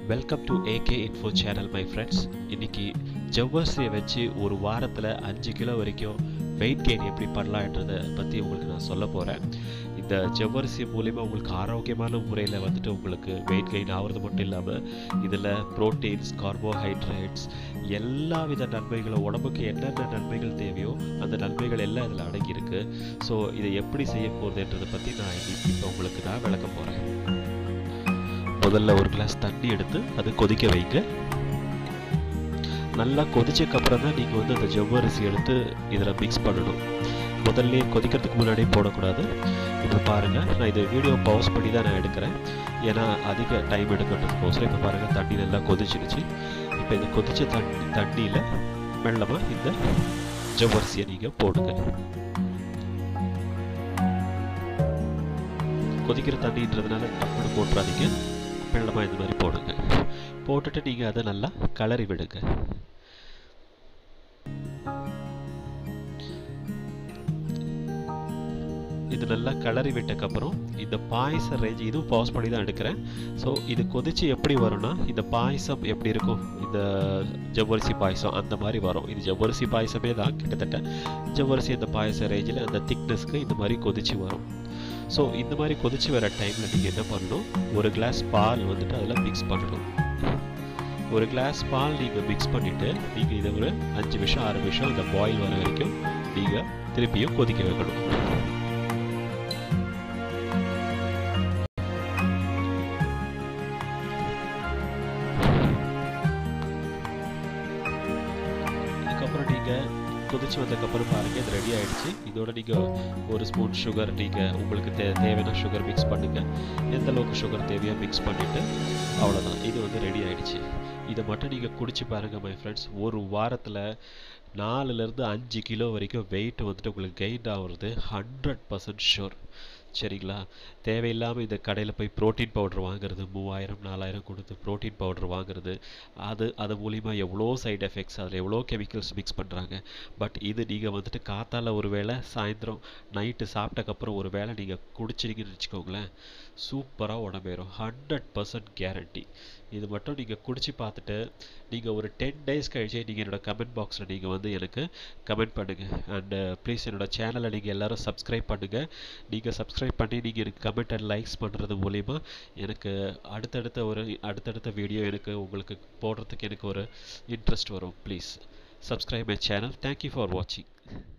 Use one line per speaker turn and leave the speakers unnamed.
welcome to AK info channel my friends இன்னைக்கு ஜவ்வரிசியை வச்சு ஒரு வாரத்தில் அஞ்சு கிலோ வரைக்கும் வெயிட் கெயின் எப்படி பண்ணலான்றதை பற்றி உங்களுக்கு நான் சொல்ல போகிறேன் இந்த ஜவ்வரிசி மூலிமா உங்களுக்கு ஆரோக்கியமான முறையில் வந்துட்டு உங்களுக்கு வெயிட் கெயின் ஆகிறது மட்டும் இல்லாமல் இதில் ப்ரோட்டீன்ஸ் கார்போஹைட்ரேட்ஸ் எல்லா வித நன்மைகளும் உடம்புக்கு என்னென்ன நன்மைகள் தேவையோ அந்த நன்மைகள் எல்லாம் இதில் அடங்கியிருக்கு ஸோ இதை எப்படி செய்ய போகுதுன்றதை பற்றி நான் இன்னைக்கு இப்போ உங்களுக்கு நான் விளக்க போகிறேன் முதல்ல ஒரு கிளாஸ் தண்ணி எடுத்து அது கொதிக்க வைங்க நல்லா கொதிச்சக்கப்புறம் தான் நீங்கள் வந்து அந்த ஜவ்வரிசி எடுத்து இதில் மிக்ஸ் பண்ணணும் முதல்ல கொதிக்கிறதுக்கு முன்னாடியே போடக்கூடாது இப்போ பாருங்கள் நான் இதை வீடியோ பவுஸ் பண்ணி தான் நான் எடுக்கிறேன் ஏன்னா அதிக டைம் எடுக்கிறதுக்கோசரம் இப்போ பாருங்கள் தண்ணி நல்லா கொதிச்சிருச்சு இப்போ இந்த கொதிச்ச தண்ணி தண்ணியில் மெல்லமாக இந்த ஜவ்வரிசியை நீங்கள் போடுங்க கொதிக்கிற தண்ணின்றதுனால டப்புனு போட்டுறாதீங்க மெல்லமாக இந்த மாதிரி போடுங்க போட்டுட்டு நீங்கள் அதை நல்லா கலரி விடுங்க இது நல்லா கலரி விட்டக்கப்புறம் இந்த பாயச ரேஞ்ச் இதுவும் பாஸ் பண்ணி தான் எடுக்கிறேன் ஸோ இது கொதிச்சு எப்படி வரும்னா இந்த பாயசம் எப்படி இருக்கும் இந்த ஜவ்வரிசி பாயசம் அந்த மாதிரி வரும் இது ஜவ்வரிசி பாயசமே தான் கிட்டத்தட்ட ஜவ்வரிசி இந்த பாயச ரேஞ்சில் அந்த திக்னஸ்க்கு இந்த மாதிரி கொதிச்சு வரும் ஸோ இந்த மாதிரி கொதிச்சு வர டைமில் நீங்கள் என்ன பண்ணணும் ஒரு கிளாஸ் பால் வந்துட்டு அதில் மிக்ஸ் பண்ணணும் ஒரு கிளாஸ் பால் நீங்கள் மிக்ஸ் பண்ணிவிட்டு நீங்கள் இதை ஒரு அஞ்சு நிமிஷம் ஆறு நிமிஷம் இந்த பாயில் வர வரைக்கும் நீங்கள் திருப்பியும் கொதிக்க வைக்கணும் அதுக்கப்புறம் நீங்கள் கொதிச்சு வந்ததுக்கப்புறம் பாருங்கள் இது ரெடி ஆகிடுச்சு இதோட நீங்கள் ஒரு ஸ்பூன் சுகர் நீங்கள் உங்களுக்கு தே தேவையான சுகர் மிக்ஸ் பண்ணுங்கள் எந்த அளவுக்கு சுகர் தேவையோ மிக்ஸ் பண்ணிவிட்டு அவ்வளோதான் இது வந்து ரெடி ஆகிடுச்சு இதை மட்டும் நீங்கள் குடிச்சு பாருங்கள் மை ஃப்ரெண்ட்ஸ் ஒரு வாரத்தில் நாலுலேருந்து அஞ்சு கிலோ வரைக்கும் வெயிட் வந்துட்டு உங்களுக்கு கெயின் ஆகுறது ஹண்ட்ரட் பர்சன்ட் ஷூர் சரிங்களா தேவையில்லாமல் இந்த கடையில் போய் ப்ரோட்டீன் பவுடர் வாங்குறது மூவாயிரம் நாலாயிரம் கொடுத்து ப்ரோட்டீன் பவுடர் வாங்குறது அது அது மூலிமா எவ்வளோ சைடு எஃபெக்ட்ஸ் அதில் எவ்வளோ கெமிக்கல்ஸ் மிக்ஸ் பண்ணுறாங்க பட் இது நீங்கள் வந்துட்டு காத்தால ஒரு வேளை சாயந்தரம் நைட்டு சாப்பிட்டக்கப்புறம் ஒரு வேளை நீங்கள் குடிச்சிருங்கன்னு வச்சுக்கோங்களேன் சூப்பராக உடம்பேறும் ஹண்ட்ரட் பர்சன்ட் கேரண்டி இது மட்டும் நீங்கள் குடிச்சு பார்த்துட்டு நீங்கள் ஒரு டென் டேஸ் கழிச்சு நீங்கள் என்னோடய கமெண்ட் பாக்ஸில் நீங்கள் வந்து எனக்கு கமெண்ட் பண்ணுங்கள் அண்டு ப்ளீஸ் என்னோடய சேனலை நீங்கள் எல்லோரும் சப்ஸ்கிரைப் பண்ணுங்கள் நீங்கள் சப்ஸ்கிரைப் பண்ணி நீங்கள் எனக்கு கமெண்ட் அண்ட் லைக்ஸ் பண்ணுறது மூலிமா எனக்கு அடுத்தடுத்த ஒரு அடுத்தடுத்த வீடியோ எனக்கு உங்களுக்கு போடுறதுக்கு எனக்கு ஒரு இன்ட்ரெஸ்ட் வரும் please subscribe my channel thank you for வாட்சிங்